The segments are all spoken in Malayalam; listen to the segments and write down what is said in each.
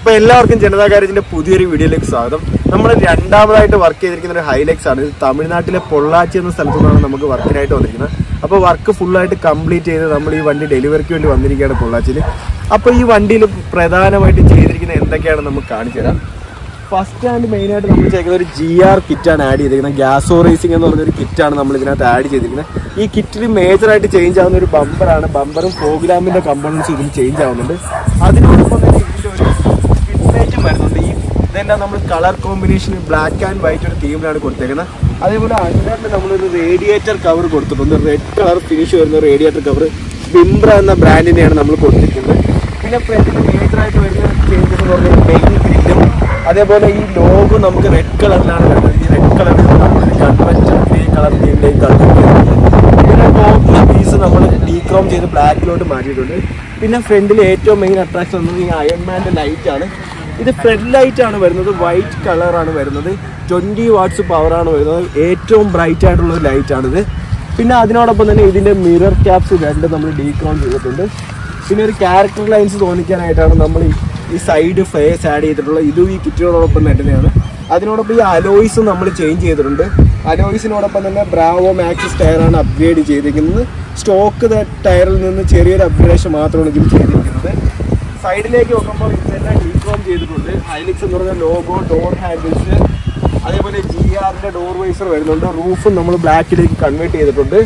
അപ്പൊ എല്ലാവർക്കും ജനതാ ഗാരേജിന്റെ പുതിയൊരു വീഡിയോയിലേക്ക് സ്വാഗതം നമ്മൾ രണ്ടാമതായിട്ട് വർക്ക് ചെയ്തിരിക്കുന്ന ഒരു ഹൈലക്സ് ആണ് ഇത് തമിഴ്നാട്ടിലെ പൊള്ളാച്ചി എന്ന സ്ഥലത്തു നിന്നാണ് നമുക്ക് വർക്കിനായിട്ട് വന്നിരിക്കുന്നത് അപ്പോൾ വർക്ക് ഫുള്ളായിട്ട് കംപ്ലീറ്റ് ചെയ്ത് നമ്മൾ ഈ വണ്ടി ഡെലിവറിക്ക് വേണ്ടി വന്നിരിക്കുകയാണ് പൊള്ളാച്ചിയിൽ അപ്പോൾ ഈ വണ്ടിയിൽ പ്രധാനമായിട്ട് ചെയ്തിരിക്കുന്ന എന്തൊക്കെയാണ് നമുക്ക് കാണിച്ചു തരാം ഫസ്റ്റ് ആൻഡ് മെയിൻ ആയിട്ട് നമ്മൾ ചെയ്യുന്ന ഒരു ജി ആർ കിറ്റാണ് ആഡ് ചെയ്തിരിക്കുന്നത് ഗ്യാസോ റേസിംഗ് എന്ന് പറഞ്ഞൊരു കിറ്റാണ് നമ്മൾ ഇതിനകത്ത് ആഡ് ചെയ്തിരിക്കുന്നത് ഈ കിറ്റിൽ മേജർ ആയിട്ട് ചേഞ്ച് ആവുന്ന ഒരു ബമ്പറാണ് ബമ്പറും ഫോഗ്ലാമ്പിന്റെ കമ്പോണൻസ് ഇതിൽ ചേഞ്ച് ആവുന്നുണ്ട് അതിനോടൊപ്പം തന്നെ ഇതിന്റെ ഒരു ഫിറ്റ്മേറ്റും വരുന്നുണ്ട് ഈ ഇതെല്ലാം നമ്മൾ colour combination black and white ഒരു തീമിലാണ് കൊടുത്തേക്കുന്നത് അതേപോലെ അതിനകത്ത് നമ്മളൊരു റേഡിയേറ്റർ കവർ കൊടുത്തിട്ടുണ്ട് റെഡ് കളർ ഫിനിഷ് വരുന്ന റേഡിയേറ്റർ കവർ ബിംബ്ര എന്ന ബ്രാൻഡിനെയാണ് നമ്മൾ കൊടുത്തിരിക്കുന്നത് പിന്നെ ഫ്രണ്ടിൽ മേജർ ആയിട്ട് വരുന്ന ചേഞ്ചസ് എന്ന് പറഞ്ഞാൽ മെയിൻ ഗ്രില്ലും അതേപോലെ ഈ ലോഗോ നമുക്ക് റെഡ് കളറിലാണ് വരുന്നത് ഈ റെഡ് കളറിൽ നമ്മൾ കൺവെൻഷൻ ഗ്രേ കളർ തീമിലേക്ക് കളിക്കുന്നത് പിന്നെ ടോപ്പിലെ പീസ് നമ്മൾ ഡീക്രോം ചെയ്ത് ബ്ലാക്കിലോട്ട് മാറ്റിയിട്ടുണ്ട് പിന്നെ ഫ്രണ്ടിൽ ഏറ്റവും മെയിൻ അട്രാക്ഷൻ എന്നത് ഈ അയൺമാൻ്റെ ലൈറ്റ് ആണ് ഇത് ഫ്രണ്ട് ലൈറ്റ് ആണ് വരുന്നത് വൈറ്റ് കളറാണ് വരുന്നത് ട്വൻറ്റി വാട്ട്സ് പവറാണ് വരുന്നത് ഏറ്റവും ബ്രൈറ്റ് ആയിട്ടുള്ള ഒരു ലൈറ്റ് ആണിത് പിന്നെ അതിനോടൊപ്പം തന്നെ ഇതിൻ്റെ മിറർ ക്യാപ്സ് രണ്ട് നമ്മൾ ഡീക്രോൺ ചെയ്തിട്ടുണ്ട് പിന്നെ ഒരു ക്യാരക്ടർ ലൈൻസ് തോന്നിക്കാനായിട്ടാണ് നമ്മൾ ഈ- ഈ സൈഡ് ഫേസ് ആഡ് ചെയ്തിട്ടുള്ളത് ഇതും ഈ കിറ്റിനോടൊപ്പം തന്നെയാണ് അതിനോടൊപ്പം ഈ അലോയ്സും നമ്മൾ ചേഞ്ച് ചെയ്തിട്ടുണ്ട് അലോയ്സിനോടൊപ്പം തന്നെ ബ്രാവോ മാക്സിസ് ടയറാണ് അപ്ഗ്രേഡ് ചെയ്തിരിക്കുന്നത് സ്റ്റോക്ക് ടയറിൽ നിന്ന് ചെറിയൊരു അപ്ഗ്രേഡേഷൻ മാത്രമാണ് ഇതിൽ ചെയ്തിരിക്കുന്നത് സൈഡിലേക്ക് നോക്കുമ്പോൾ ഇതെല്ലാം ഡീക്രോം ചെയ്തിട്ടുണ്ട് ഹൈലിക്സ് എന്ന് പറഞ്ഞ ലോഗോ ഡോർ ഹാൻഡിൽസ് അതേപോലെ ജി ആറിന്റെ ഡോർ വൈസർ വരുന്നുണ്ട് റൂഫും നമ്മൾ ബ്ലാക്കിലേക്ക് കൺവേർട്ട് ചെയ്തിട്ടുണ്ട്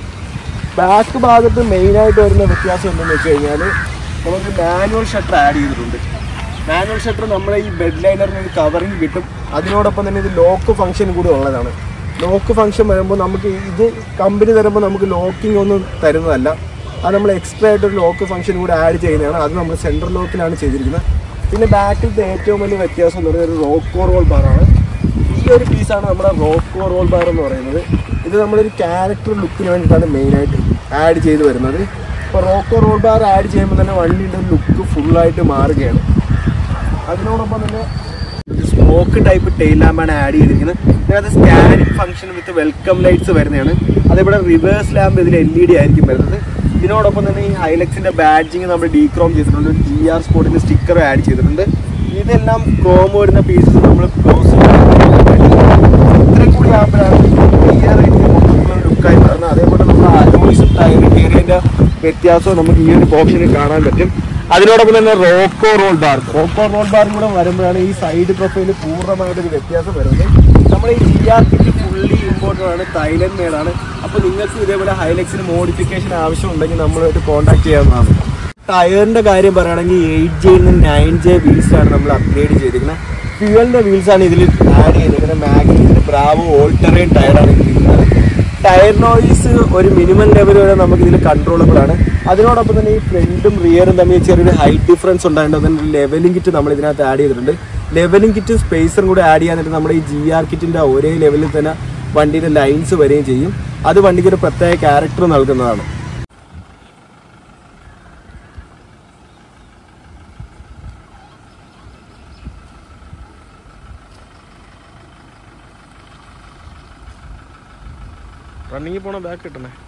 ബാക്ക് ഭാഗത്ത് മെയിനായിട്ട് വരുന്ന വ്യത്യാസം എന്തെന്ന് വെച്ച് കഴിഞ്ഞാൽ നമുക്ക് മാനുവൽ ഷട്ടർ ആഡ് ചെയ്തിട്ടുണ്ട് മാനുവൽ ഷട്ടർ നമ്മളെ ഈ ബെഡ് ലൈനറിന് ഒരു കവറിങ് കിട്ടും അതിനോടൊപ്പം തന്നെ ഇത് ലോക്ക് ഫംഗ്ഷൻ കൂടി ഉള്ളതാണ് ലോക്ക് ഫംഗ്ഷൻ വരുമ്പോൾ നമുക്ക് ഇത് കമ്പനി തരുമ്പോൾ നമുക്ക് ലോക്കിംഗ് ഒന്നും തരുന്നതല്ല അത് നമ്മൾ എക്സ്ട്രാ ആയിട്ട് ഒരു ലോക്ക് ഫംഗ്ഷൻ കൂടി ആഡ് ചെയ്യുന്നതാണ് അത് നമ്മൾ സെൻട്രൽ ലോക്കിലാണ് ചെയ്തിരിക്കുന്നത് പിന്നെ ബാക്കിലത്തെ ഏറ്റവും വലിയ വ്യത്യാസം എന്ന് പറയുന്നത് ഒരു റോക്കോ റോൾ ബാറാണ് ഈ ഒരു പീസാണ് നമ്മുടെ റോക്കോ റോൾ ബാർ എന്ന് പറയുന്നത് ഇത് നമ്മളൊരു ക്യാരക്ടർ ലുക്കിന് വേണ്ടിയിട്ടാണ് മെയിനായിട്ട് ആഡ് ചെയ്ത് വരുന്നത് ഇപ്പോൾ റോക്കോ റോൾ ബാർ ആഡ് ചെയ്യുമ്പോൾ തന്നെ വണ്ടിയുടെ ലുക്ക് ഫുള്ളായിട്ട് മാറുകയാണ് അതിനോടൊപ്പം തന്നെ സ്മോക്ക് ടൈപ്പ് ടെയിൽ ലാമ്പാണ് ആഡ് ചെയ്തിരിക്കുന്നത് ഇതിനകത്ത് scanning function with welcome lights വരുന്നതാണ് അതേപോലെ റിവേഴ്സ് ലാമ്പ് ഇതിൽ എൽ ഇ ഡി ആയിരിക്കും വരുന്നത് ഇതിനോടൊപ്പം തന്നെ ഈ ഹൈലക്സിന്റെ ബാഡ്ജിങ് നമ്മൾ ഡീക്രോം ചെയ്തിട്ടുണ്ട് ജി ആർ സ്പോർട്ടിന്റെ സ്റ്റിക്കർ ആഡ് ചെയ്തിട്ടുണ്ട് ഇതെല്ലാം ക്രോം വരുന്ന പീസസ് നമ്മൾ ക്ലോസ് ഇത്രയും കൂടി ആകുമ്പോഴാണ് ക്ലിയർ ലുക്കായി വരുന്നത് അതേപോലെ നമ്മൾ അലോയ്സും ടയർ കയറിയതിന്റെ വ്യത്യാസവും നമുക്ക് ഈ ഒരു ഓപ്ഷനിൽ കാണാൻ പറ്റും അതിനോടൊപ്പം തന്നെ Rocco roll bar Rocco roll ബാറും കൂടെ വരുമ്പോഴാണ് ഈ സൈഡ് പ്രൊഫൈൽ പൂർണ്ണമായിട്ട് ഒരു വ്യത്യാസം വരുന്നത് നമ്മൾ ഈ G R kit fully imported ആണ് തൈലൻഡ് മേഡാണ് അപ്പോൾ നിങ്ങൾക്ക് ഇതേപോലെ ഹൈലക്സിന് മോഡിഫിക്കേഷൻ ആവശ്യമുണ്ടെങ്കിൽ നമ്മളുമായിട്ട് കോൺടാക്ട് ചെയ്യാവുന്നതാണ് ടയറിന്റെ കാര്യം പറയുകയാണെങ്കിൽ എയ്റ്റ് ജെ നിന്ന് നയൻ ജെ വീൽസ് ആണ് നമ്മൾ അപ്ഗ്രേഡ് ചെയ്തിരിക്കുന്നത് ഫ്യൂവലിന്റെ വീൽസ് ആണ് ഇതിൽ ആഡ് ചെയ്തിരിക്കുന്നത് മാഗ്നറ്റിന്റെ ബ്രാവോ ഓൾട്ടറേറ്റ് ടയറാണ് ഇതിരിക്കുന്നത് ടയർ നോയിസ് ഒരു മിനിമം ലെവൽ വരെ നമുക്ക് ഇതിൽ കൺട്രോളബിൾ ആണ് അതിനോടൊപ്പം തന്നെ ഈ ഫ്രണ്ടും റിയറും തമ്മിൽ ചെറിയൊരു ഹൈറ്റ് ഡിഫറൻസ് ഉണ്ടായിട്ട് അതിന് ലെവലിംഗ് കിറ്റ് നമ്മൾ ഇതിനകത്ത് ആഡ് ചെയ്തിട്ടുണ്ട് ലെവലിംഗ് കിറ്റ് സ്പേസറും കൂടെ ആഡ് ചെയ്യാനായിട്ട് നമ്മുടെ ഈ ജി ആർ കിറ്റിന്റെ ഒരേ ലെവലിൽ തന്നെ വണ്ടിയുടെ ലൈൻസ് വരികയും ചെയ്യും അത് വണ്ടിക്ക് ഒരു പ്രത്യേക ക്യാരക്ടർ നൽകുന്നതാണ് റണ്ണിങ്ങിൽ പോണ ബാക്ക് കിട്ടണേ